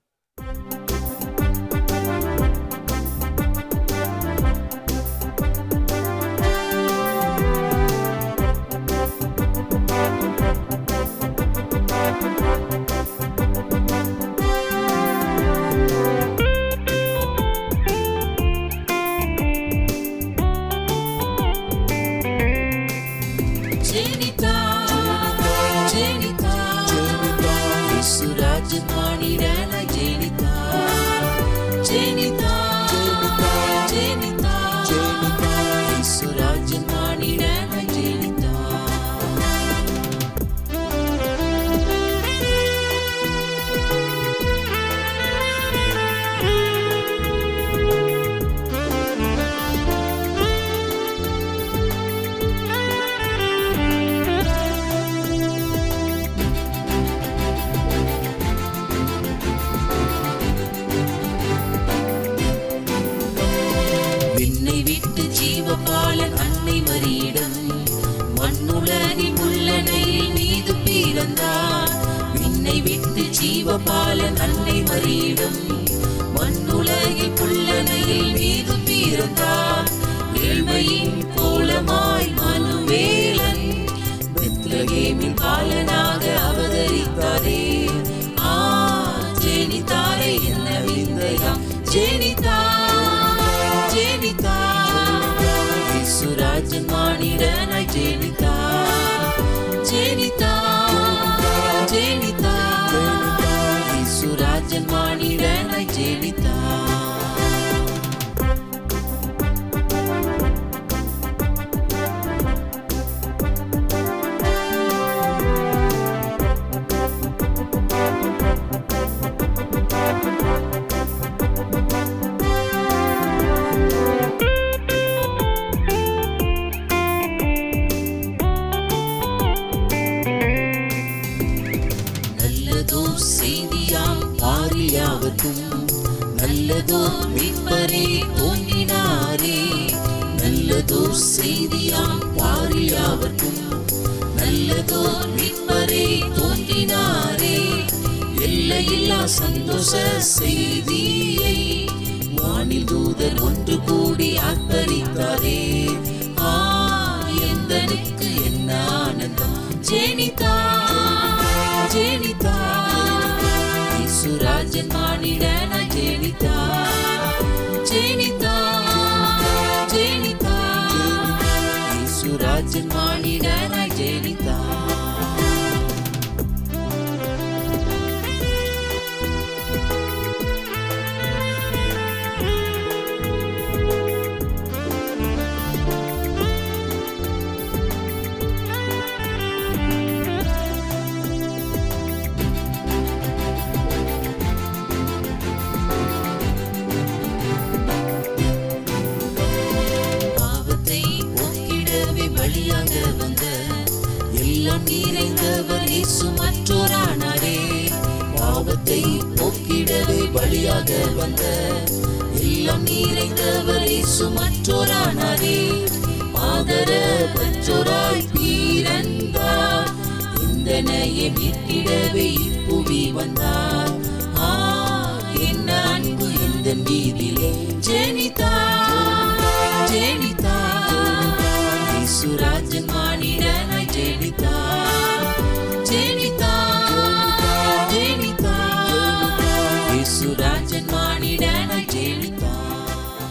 ஜெனிதா ஜெனிதா இசுராஜ் மானிடன ஜெனிதா ஜெனிதா ஜெனிதா இசுராஜ் மானிடன ஜெனிதா விண்ணை விட்டு ஜீவபாலன் அன்னை மரியிடம் மண்ணுலகில் உள்ளனையில் மீது பிறந்தார் விண்ணை விட்டு ஜீவபாலன் அன்னை மரியிடம் மண்ணுலகில் புல்லனையில் மீது பிறந்தார் ஏழ்மையின் கோலமாய் மனுவேலன் பெத்லகேமின் பாலனாக அவதரித்தாரே ஆ ஜெனிதாரே என்ன விந்தையாம் ஜெனிதா ஜெனிதா இசுராஜன் மானிடனாய் ஜெனிதா ஜெனிதா ஜெனிதா இசுராஜன் மானிடனாய் ஜெனிதா நல்லதோ செய்தியாம் பாரியாவதும் நல்லதோ மீட்பரே தோன்றினாரே நல்லதோ செய்தியாம் பாரியாவதும் நல்லதோ மீட்பரே தோன்றினாரே எல்லையில்லா சந்தோஷ செய்தியை வானில் தூதர் ஒன்று கூடி ஆர்ப்பரித்தாரே ஆ எந்தனுக்கு என்ன ஆனந்தம் ஜெனிதா ஜெனிதா இசுராஜன் மானிடன ஜெனிதா ஜெனிதா ஜெனிதா இசுராஜன் மானிடன ஜெனிதா பாவத்தை போக்கிடவே பலியாக வந்த எல்லாம் நிறைந்தவர் இயேசு மற்றோரானாரே பாவத்தை போக்கிடவே பலியாக வந்த எல்லாம் நிறைந்தவர் இயேசு மற்றோரானாரே ஆதர பெற்றோராய் பிறந்தார் இந்தனையை மீட்டிடவே இப்புவி வந்தார் ஆ என்ன அதன் வீதியிலே ஜெனித்தார் ஜெனித்தார் இயேசுராஜன் மானிடனாய் ஜெனித்தார் ஜெனித்தார் ஜெனித்தார் இயேசுராஜன் மானிடனாய் ஜெனித்தார்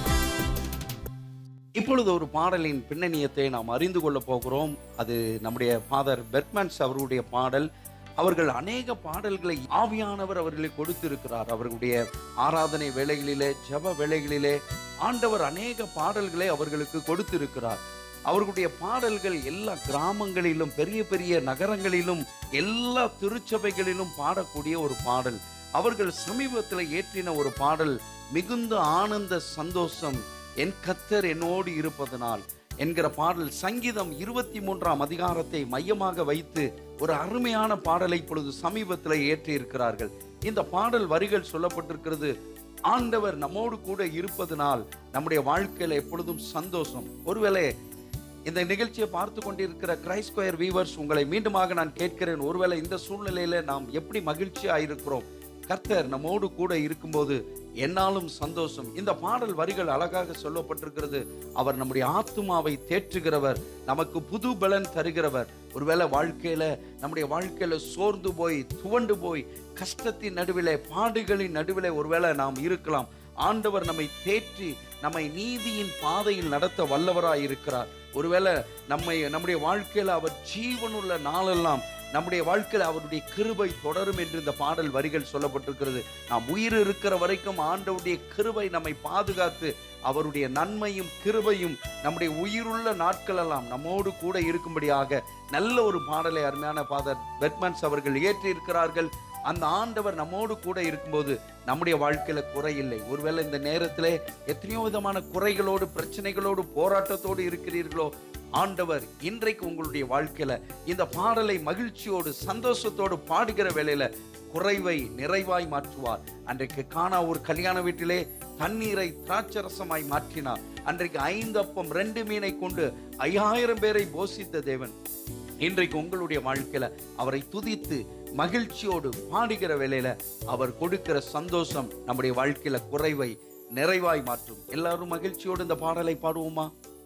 இப்பொழுது ஒரு பாடலின் பின்னணியத்தை நாம் அறிந்து கொள்ள போகிறோம் அது நம்முடைய ஃபாதர் பெர்க்மன்ஸ் அவருடைய பாடல் அவர்கள் அநேக பாடல்களை ஆவியானவர் அவர்களை கொடுத்திருக்கிறார் அவர்களுடைய ஆராதனை வேளைகளிலே ஜெப வேளைகளிலே ஆண்டவர் அநேக பாடல்களை அவர்களுக்கு கொடுத்திருக்கிறார் அவர்களுடைய பாடல்கள் எல்லா கிராமங்களிலும் பெரிய பெரிய நகரங்களிலும் எல்லா திருச்சபைகளிலும் பாடக்கூடிய ஒரு பாடல் அவர்கள் சமீபத்தில் ஏற்றின ஒரு பாடல் மிகுந்த ஆனந்த சந்தோஷம் என் கத்தர் என்னோடு இருப்பதனால் என்கிற பாடல் சங்கீதம் இருபத்தி மூன்றாம் அதிகாரத்தை மையமாக வைத்து ஒரு அருமையான பாடலை இப்பொழுது சமீபத்தில் ஏற்றி இருக்கிறார்கள் இந்த பாடல் வரிகள் சொல்லப்பட்டிருக்கிறது ஆண்டவர் நம்மோடு கூட இருப்பதனால் நம்முடைய வாழ்க்கையில எப்பொழுதும் சந்தோஷம் ஒருவேளை இந்த நிகழ்ச்சியை பார்த்து கொண்டிருக்கிற கிரைஸ்கொயர் வீவர்ஸ் உங்களை மீண்டுமாக நான் கேட்கிறேன் ஒருவேளை இந்த சூழ்நிலையில நாம் எப்படி மகிழ்ச்சியா இருக்கிறோம் கர்த்தர் நம்மோடு கூட இருக்கும்போது என்னாலும் சந்தோஷம் இந்த பாடல் வரிகள் அழகாக சொல்லப்பட்டிருக்கிறது அவர் நம்முடைய ஆத்துமாவை தேற்றுகிறவர் நமக்கு புது பலன் தருகிறவர் ஒருவேளை வாழ்க்கையில நம்முடைய வாழ்க்கையில சோர்ந்து போய் துவண்டு போய் கஷ்டத்தின் நடுவிலே பாடுகளின் நடுவிலே ஒருவேளை நாம் இருக்கலாம் ஆண்டவர் நம்மை தேற்றி நம்மை நீதியின் பாதையில் நடத்த வல்லவராய் இருக்கிறார் ஒருவேளை நம்மை நம்முடைய வாழ்க்கையில அவர் ஜீவனுள்ள நாளெல்லாம் நம்முடைய வாழ்க்கையில் அவருடைய கிருபை தொடரும் என்று இந்த பாடல் வரிகள் சொல்லப்பட்டிருக்கிறது நாம் உயிர் இருக்கிற வரைக்கும் ஆண்டவருடைய கிருபை நம்மை பாதுகாத்து அவருடைய நன்மையும் கிருபையும் நம்முடைய உயிருள்ள நாட்களெல்லாம் நம்மோடு கூட இருக்கும்படியாக நல்ல ஒரு பாடலை அருமையான ஃபாதர் பெட்மன்ஸ் அவர்கள் இயற்றி இருக்கிறார்கள் அந்த ஆண்டவர் நம்மோடு கூட இருக்கும்போது நம்முடைய வாழ்க்கையில குறை இல்லை ஒருவேளை இந்த நேரத்திலே எத்தனையோ விதமான குறைகளோடு பிரச்சனைகளோடு போராட்டத்தோடு இருக்கிறீர்களோ ஆண்டவர் இன்றைக்கு உங்களுடைய வாழ்க்கையில இந்த பாடலை மகிழ்ச்சியோடு சந்தோஷத்தோடு பாடுகிற வேளையில குறைவை நிறைவாய் மாற்றுவார் அன்றைக்கு காணா ஒரு கல்யாண வீட்டிலே தண்ணீரை திராட்சரசமாய் மாற்றினார் அன்றைக்கு ஐந்து அப்பம் ரெண்டு மீனை கொண்டு ஐயாயிரம் பேரை போஷித்த தேவன் இன்றைக்கு உங்களுடைய வாழ்க்கையில அவரை துதித்து மகிழ்ச்சியோடு பாடுகிற வேளையில அவர் கொடுக்கிற சந்தோஷம் நம்முடைய வாழ்க்கையில குறைவை நிறைவாய் மாற்றும் எல்லாரும் மகிழ்ச்சியோடு இந்த பாடலை பாடுவோமா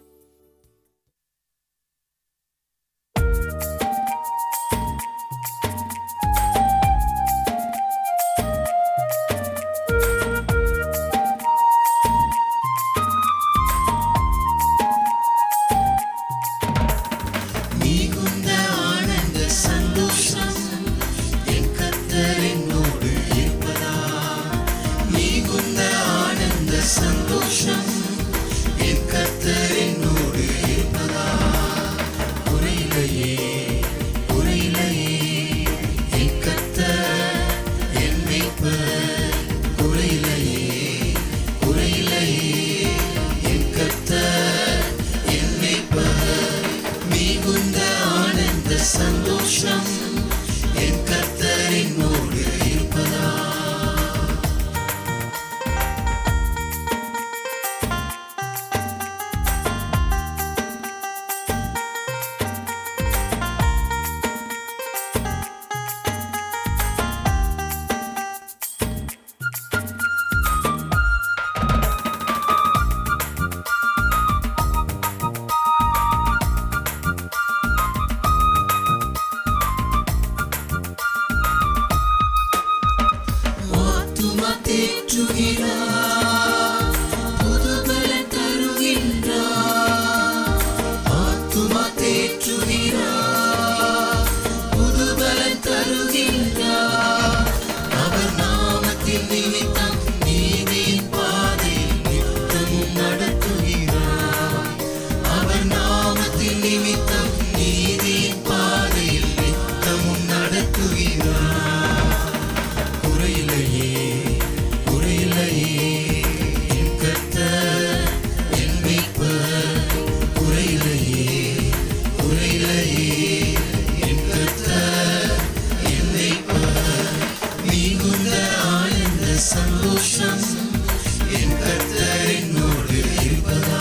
மிகுந்த ஆனந்த சந்தோஷம் என் கர்த்தர் என்னோடு இருப்பதா மிகுந்த ஆனந்த சந்தோஷம் என் கர்த்தர் என்னோடு இருப்பதா குறையிலையே குறையிலையே என் கர்த்தர் என் மீட்பர் குறையிலையே குறையிலையே என் கர்த்தர் என் மீட்பர் மிகுந்த ஆனந்த சந்தோஷம் என் கர்த்தர் என்னோடு இருப்பதா ஆத்துமா தேற்றுகிறார் புதுபலன் தருகின்றார் ஆத்துமா தேற்றுகிறார் புதுபலன் தருகின்றார் அவர் நாமத்தின் நிமித்தம் நீதியின் பாதையில் நித்தமும் நடத்துகிறார் அவர் நாமத்தின் நிமித்தம் நீதியின் பாதையில் நித்தமும் நடத்துகிறார் குறையிலையே குறையிலையே என் கர்த்தர் என் மீட்பர் குறையிலையே குறையிலையே என் கர்த்தர் என் மீட்பர் மிகுந்த ஆனந்த சந்தோஷம் என் கர்த்தர் என்னோடு இருப்பதா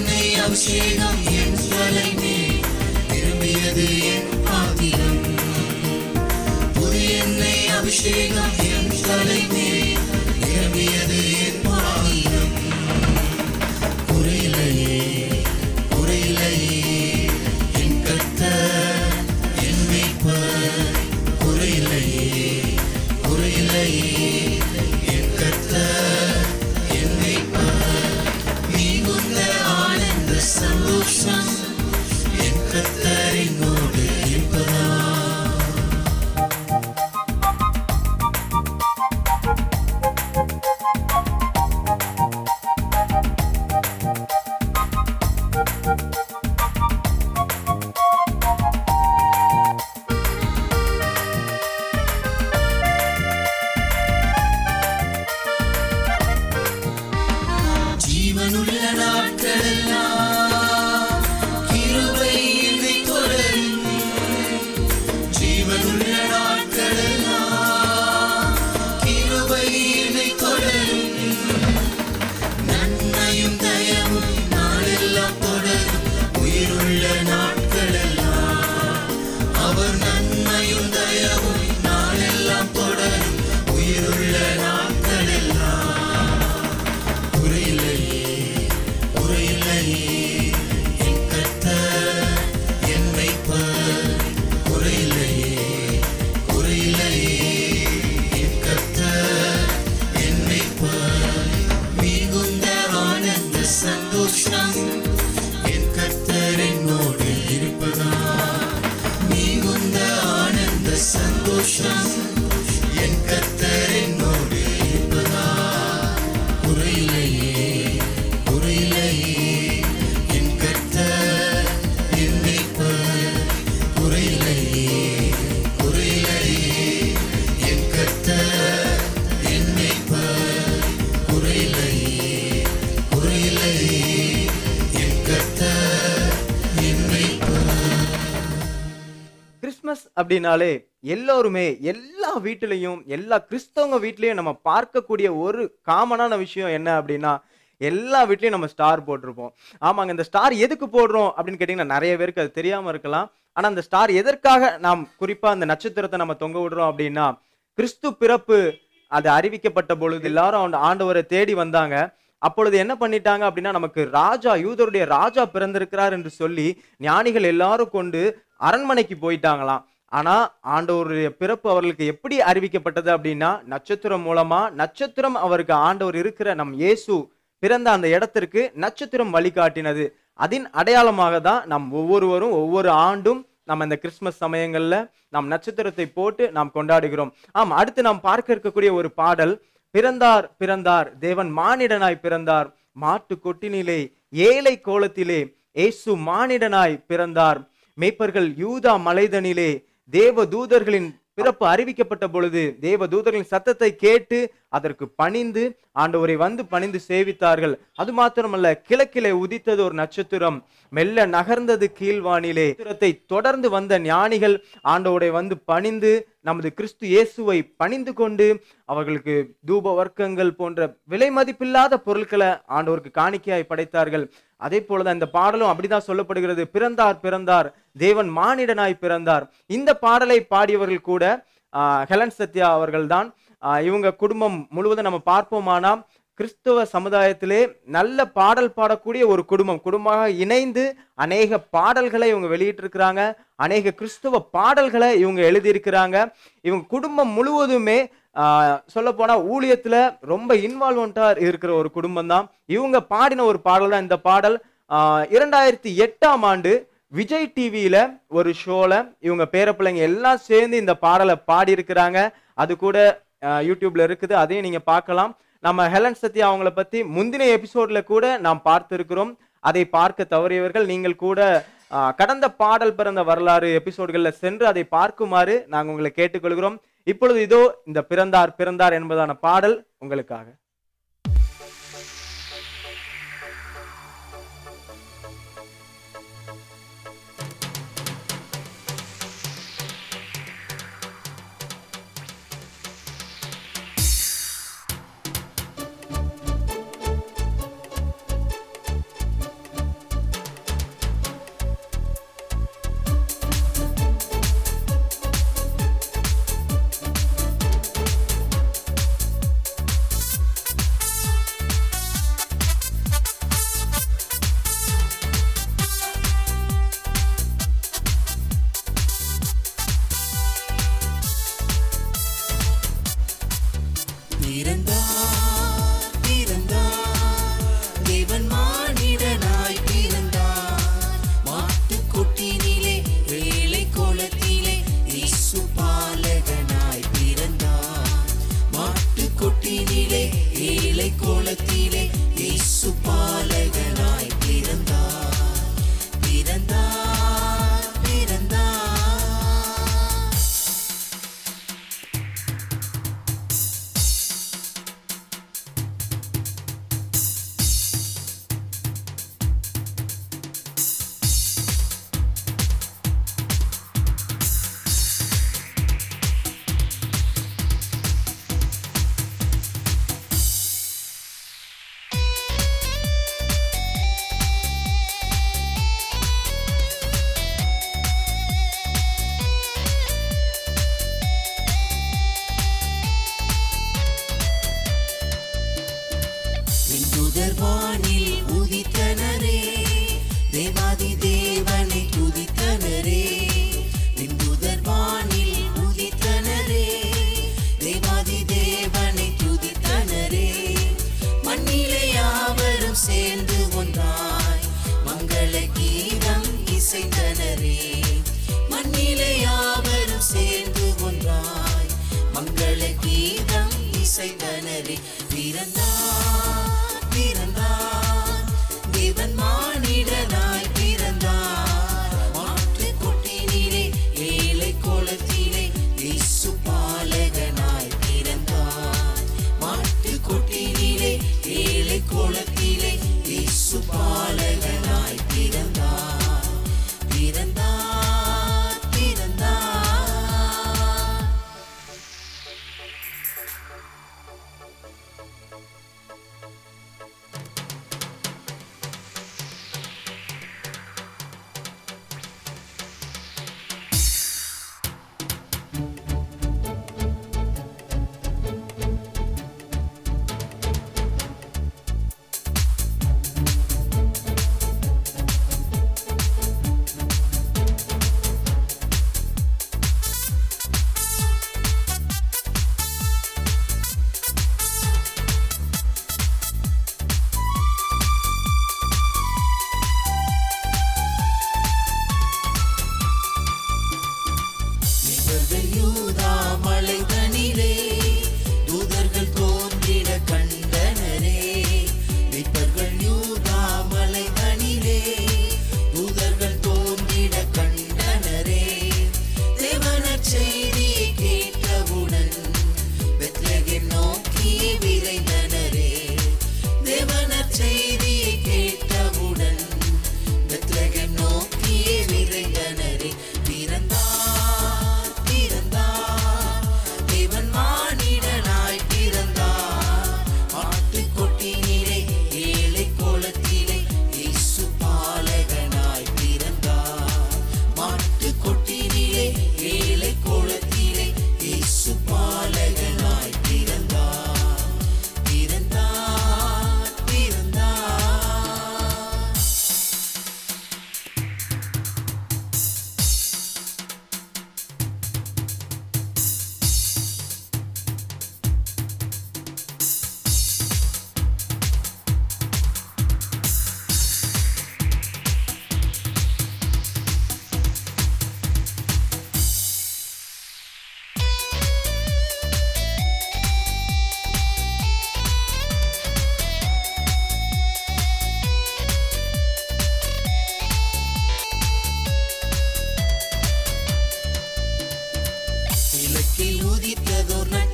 எண்ணெய் அபிஷேகம் என் தலைமே விரும்பியது என் பாத்திரம் புது எண்ணெய் அபிஷேகம் என் தலைமே விரும்பியது என் பாத்திரம் குறையிலையே குறையிலையே என் கர்த்தர் என் மீட்பர் குறையிலையே குறையிலையே என் கர்த்தர் என் மீட்பர் மிகுந்த ஆனந்த சந்தோஷம் என் கர்த்தர் என்னோடு இருப்பதா ஜீவனுள்ள நாட்களெல்லாம் கிருபை என்னை தொடரும் ஜீவனுள்ள நாட்களெல்லாம் கிருபை என்னை தொடரும் நன்மையும் தயவும் நாளெல்லாம் தொடரும் உயிருள்ள நாட்களெல்லாம் அவர் நன்மையும் தயவும் நாளெல்லாம் தொடரும் உயிருள்ள நாட்களெல்லாம் குறையில்லையே குறையில்லையே என் கர்த்தர் என் மீட்பர் குறையில்லையே குறையில்லையே என் கர்த்தர் என் மீட்பர் மிகுந்த ஆனந்த சந்தோஷம் என் கர்த்தர் என்னோடு இருப்பதா மிகுந்த ஆனந்த சந்தோஷம் என் கர்த்தர் என்னோடு இருப்பதா குறையிலையே குறையிலையே என் கர்த்தர் என் மீட்பர் குறையிலையே குறையிலையே என் கர்த்தர் என் மீட்பர் குறையிலையே குறையிலையே என் கர்த்தர் என் மீட்பர் கிறிஸ்மஸ் அப்படின்னாலே எல்லோருமே எல்லா வீட்டிலையும் எல்லா கிறிஸ்தவங்க வீட்லயும் நம்ம பார்க்கக்கூடிய ஒரு காமனான விஷயம் என்ன அப்படின்னா எல்லா வீட்லயும் நம்ம ஸ்டார் போட்டிருப்போம் ஆமாங்க இந்த ஸ்டார் எதுக்கு போடுறோம் அப்படின்னு கேட்டிங்கன்னா நிறைய பேருக்கு அது தெரியாம இருக்கலாம் ஆனா அந்த ஸ்டார் எதற்காக நாம் குறிப்பா அந்த நட்சத்திரத்தை நம்ம தொங்க விடுறோம் அப்படின்னா கிறிஸ்து பிறப்பு அது அறிவிக்கப்பட்ட பொழுது எல்லாரும் அந்த ஆண்டவரை தேடி வந்தாங்க அப்பொழுது என்ன பண்ணிட்டாங்க அப்படின்னா நமக்கு ராஜா யூதருடைய ராஜா பிறந்திருக்கிறார் என்று சொல்லி ஞானிகள் எல்லாரும் கொண்டு அரண்மனைக்கு போயிட்டாங்களாம் ஆனா ஆண்டவருடைய பிறப்பு அவர்களுக்கு எப்படி அறிவிக்கப்பட்டது அப்படின்னா நட்சத்திரம் மூலமா நட்சத்திரம் அவருக்கு ஆண்டவர் இருக்கிற நம் இயேசு பிறந்த அந்த இடத்திற்கு நட்சத்திரம் வழிகாட்டினது அதன் அடையாளமாக தான் நாம் ஒவ்வொருவரும் ஒவ்வொரு ஆண்டும் நம்ம இந்த கிறிஸ்மஸ் சமயங்கள்ல நாம் நட்சத்திரத்தை போட்டு நாம் கொண்டாடுகிறோம் ஆம் அடுத்து நாம் பார்க்க இருக்கக்கூடிய ஒரு பாடல் பிறந்தார் பிறந்தார் தேவன் மானிடனாய் பிறந்தார் மாட்டு கொட்டினிலே ஏழை கோலத்திலே இயேசு மானிடனாய் பிறந்தார் மேய்ப்பர்கள் யூதா மலைதனிலே தேவ தூதர்களின் பிறப்பு அறிவிக்கப்பட்ட பொழுது தேவ தூதர்களின் சத்தத்தை கேட்டு அதற்கு பணிந்து ஆண்டவரை வந்து பணிந்து சேவித்தார்கள் அது மாத்திரமல்ல கிழக்கிலே உதித்தது ஒரு நட்சத்திரம் மெல்ல நகர்ந்தது கீழ்வானிலே நட்சத்திரத்தை தொடர்ந்து வந்த ஞானிகள் ஆண்டவரை வந்து பணிந்து நமது கிறிஸ்து இயேசுவை பணிந்து கொண்டு அவர்களுக்கு தூப வர்க்கங்கள் போன்ற விலை மதிப்பில்லாத பொருட்களை ஆண்டவருக்கு காணிக்கையாய் படைத்தார்கள் அதே போலதான் இந்த பாடலும் அப்படிதான் சொல்லப்படுகிறது பிறந்தார் பிறந்தார் தேவன் மானிடனாய் பிறந்தார் இந்த பாடலை பாடியவர்கள் கூட ஆஹ், ஹெலன் சத்யா அவர்கள்தான் ஆஹ், இவங்க குடும்பம் முழுவதும் நம்ம பார்ப்போமானா கிறிஸ்துவ சமுதாயத்திலே நல்ல பாடல் பாடக்கூடிய ஒரு குடும்பம் குடும்பமாக இணைந்து அநேக பாடல்களை இவங்க வெளியிட்டிருக்கிறாங்க அநேக கிறிஸ்துவ பாடல்களை இவங்க எழுதியிருக்கிறாங்க இவங்க குடும்பம் முழுவதுமே சொல்ல போனா ஊழியத்துல ரொம்ப இன்வால்மெண்டா இருக்கிற ஒரு குடும்பம் தான் இவங்க பாடின ஒரு பாடல் தான் இந்த பாடல் ஆஹ் இரண்டாயிரத்தி எட்டாம் ஆண்டு விஜய் டிவியில ஒரு ஷோல இவங்க பேரப்பிள்ளைங்க எல்லாம் சேர்ந்து இந்த பாடலை பாடி இருக்கிறாங்க அது கூட ஆஹ் யூடியூப்ல இருக்குது அதையும் நீங்க பார்க்கலாம் நம்ம ஹெலன் சத்யா அவங்கள பத்தி முந்தின எபிசோட்ல கூட நாம் பார்த்திருக்கிறோம் அதை பார்க்க தவறியவர்கள் நீங்கள் கூட ஆஹ் கடந்த பாடல் பிறந்த வரலாறு எபிசோடுகள்ல சென்று அதை பார்க்குமாறு நாங்கள் உங்களை கேட்டுக்கொள்கிறோம் இப்பொழுது இதோ இந்த பிறந்தார் பிறந்தார் என்பதான பாடல் உங்களுக்காக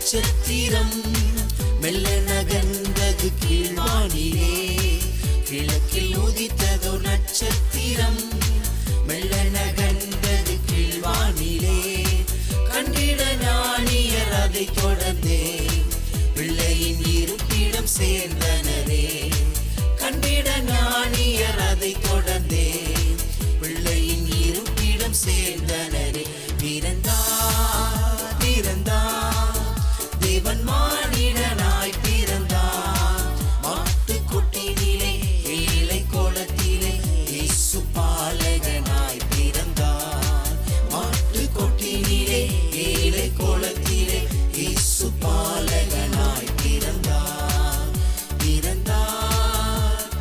நட்சத்திரம் மெல்ல நகர்ந்தது கீழ்வானிலே கிழக்கில் உதித்ததோ நட்சத்திரம் மெல்ல நகர்ந்தது கீழ்வானிலே கண்டிட ஞானியர் அதை தொடர்ந்தே பிள்ளையின் இருப்பிடம் சேர்ந்தனரே கண்டிட ஞானியர் அதை தொடர்ந்தே பிள்ளையின் இருப்பிடம் சேர்ந்தனரே பிறந்தார் பிறந்தார் தேவன் மானிடனாய் பிறந்தார் மாட்டுக்குட்டினிலே ஏழை கோலத்திலே இயேசு பாலகனாய் பிறந்தார் மாட்டுக்கொட்டினிலே ஏழை கோலத்திலே இயேசு பாலகனாய் பிறந்தார் பிறந்தார்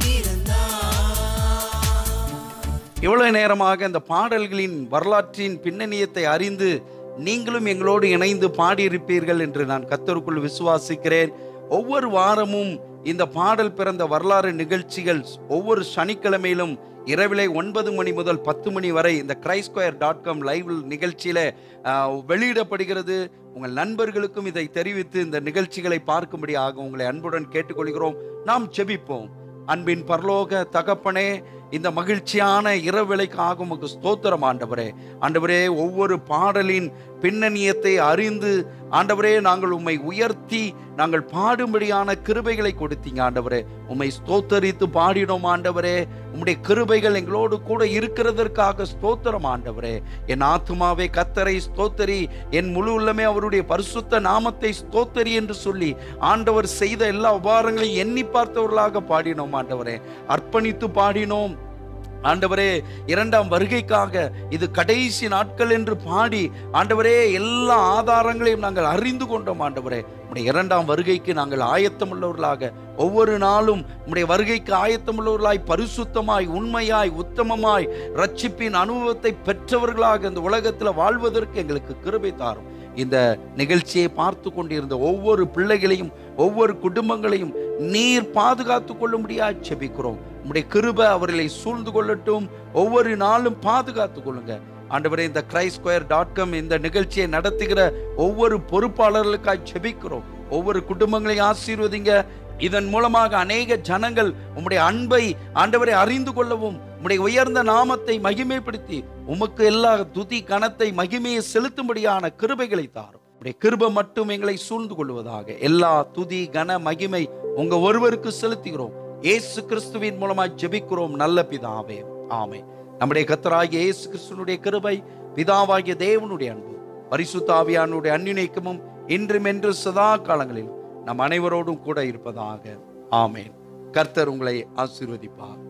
பிறந்தார் இவ்வளவு நேரமாக இந்த பாடல்களின் வரலாற்றின் பின்னணியத்தை அறிந்து நீங்களும் எங்களோடு இணைந்து பாடியிருப்பீர்கள் என்று நான் கத்தருக்குள் விசுவாசிக்கிறேன் ஒவ்வொரு வாரமும் இந்த பாடல் பிறந்த வரலாறு நிகழ்ச்சிகள் ஒவ்வொரு சனிக்கிழமையிலும் இரவிலே ஒன்பது மணி முதல் பத்து மணி வரை இந்த கிரைஸ்கொயர் டாட் காம் லைவ் நிகழ்ச்சியில ஆஹ், வெளியிடப்படுகிறது உங்கள் நண்பர்களுக்கும் இதை தெரிவித்து இந்த நிகழ்ச்சிகளை பார்க்கும்படியாக உங்களை அன்புடன் கேட்டுக்கொள்கிறோம் நாம் ஜெபிப்போம் அன்பின் பரலோக தகப்பனே இந்த மகிழ்ச்சியான இரவிலைக்காக உமக்கு ஸ்தோத்திரம் ஆண்டவரே ஆண்டவரே ஒவ்வொரு பாடலின் பின்னணியத்தை அறிந்து ஆண்டவரே நாங்கள் உம்மை உயர்த்தி நாங்கள் பாடும்படியான கிருபைகளை கொடுத்தீங்க ஆண்டவரே உம்மை ஸ்தோத்தரித்து பாடினோம் ஆண்டவரே உம்முடைய கிருபைகள் எங்களோடு கூட இருக்கிறதற்காக ஸ்தோத்திரம் ஆண்டவரே என் ஆத்துமாவே கத்தரை ஸ்தோத்தரி என் முழு உள்ளமே அவருடைய பரிசுத்த நாமத்தை ஸ்தோத்தரி என்று சொல்லி ஆண்டவர் செய்த எல்லா உபகாரங்களையும் எண்ணி பார்த்தவர்களாக பாடினோம் ஆண்டவரே அர்ப்பணித்து பாடினோம் ஆண்டவரே இரண்டாம் வருகைக்காக இது கடைசி நாட்கள் என்று பாடி ஆண்டவரே எல்லா ஆதாரங்களையும் நாங்கள் அறிந்து கொண்டோம் ஆண்டவரே உடைய இரண்டாம் வருகைக்கு நாங்கள் ஆயத்தமுள்ளவர்களாக ஒவ்வொரு நாளும் உடைய வருகைக்கு ஆயத்தமுள்ளவர்களாய் பரிசுத்தமாய் உண்மையாய் உத்தமமாய் ரட்சிப்பின் அனுபவத்தை பெற்றவர்களாக இந்த உலகத்தில் வாழ்வதற்கு எங்களுக்கு கிருபை தாரும் இந்த நிகழ்ச்சியை பார்த்து கொண்டிருந்த ஒவ்வொரு பிள்ளைகளையும் ஒவ்வொரு குடும்பங்களையும் நீர் பாதுகாத்து கொள்ளும்படியாக செபிக்கிறோம் உம்முடைய கிருபை அவர்களை சூழ்ந்து கொள்ளட்டும் ஒவ்வொரு நாளும் பாதுகாத்து கொள்ளுங்க ஆண்டவரே இந்த கிரைஸ்கொயர் டாட் காம் இந்த நிகழ்ச்சியை நடத்துகிற ஒவ்வொரு பொறுப்பாளர்களுக்காய் செபிக்கிறோம் ஒவ்வொரு குடும்பங்களையும் ஆசீர்வதிங்க இதன் மூலமாக அநேக ஜனங்கள் உம்முடைய அன்பை ஆண்டவரை அறிந்து கொள்ளவும் உம்முடைய உயர்ந்த நாமத்தை மகிமைப்படுத்தி உமக்கு எல்லா துதி கனத்தை மகிமையை செலுத்தும்படியான கிருபைகளை தாரும் உடைய கிருபை மட்டும் எங்களை சூழ்ந்து கொள்வதாக எல்லா துதி கன மகிமை உங்க ஒருவருக்கு செலுத்துகிறோம் இயேசு கிறிஸ்துவின் மூலமாய் ஜெபிக்கிறோம் நல்ல பிதாவே ஆமே நம்முடைய கத்தராகிய இயேசு கிறிஸ்துனுடைய கிருபை பிதாவாகிய தேவனுடைய அன்பு பரிசுத்த ஆவியானுடைய அந்நினைக்கமும் இன்றும் என்று சதா காலங்களிலும் நம் அனைவரோடும் கூட இருப்பதாக ஆமேன் கர்த்தர் உங்களை ஆசீர்வதிப்பார்